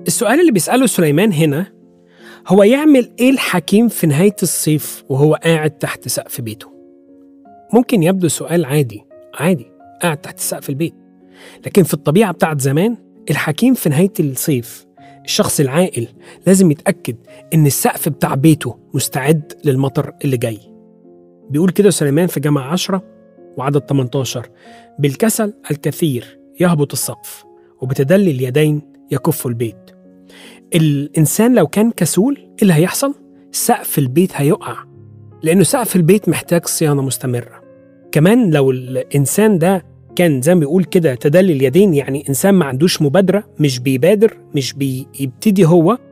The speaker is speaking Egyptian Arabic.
السؤال اللي بيسأله سليمان هنا هو يعمل إيه الحكيم في نهاية الصيف وهو قاعد تحت سقف بيته ممكن يبدو سؤال عادي عادي قاعد تحت سقف البيت لكن في الطبيعة بتاعت زمان الحكيم في نهاية الصيف الشخص العاقل لازم يتأكد إن السقف بتاع بيته مستعد للمطر اللي جاي بيقول كده سليمان في جامعة عشرة وعدد 18 بالكسل الكثير يهبط السقف وبتدلي اليدين يكف البيت الإنسان لو كان كسول إيه اللي هيحصل؟ سقف البيت هيقع لأنه سقف البيت محتاج صيانة مستمرة كمان لو الإنسان ده كان زي ما بيقول كده تدلي اليدين يعني إنسان ما عندوش مبادرة مش بيبادر مش بيبتدي هو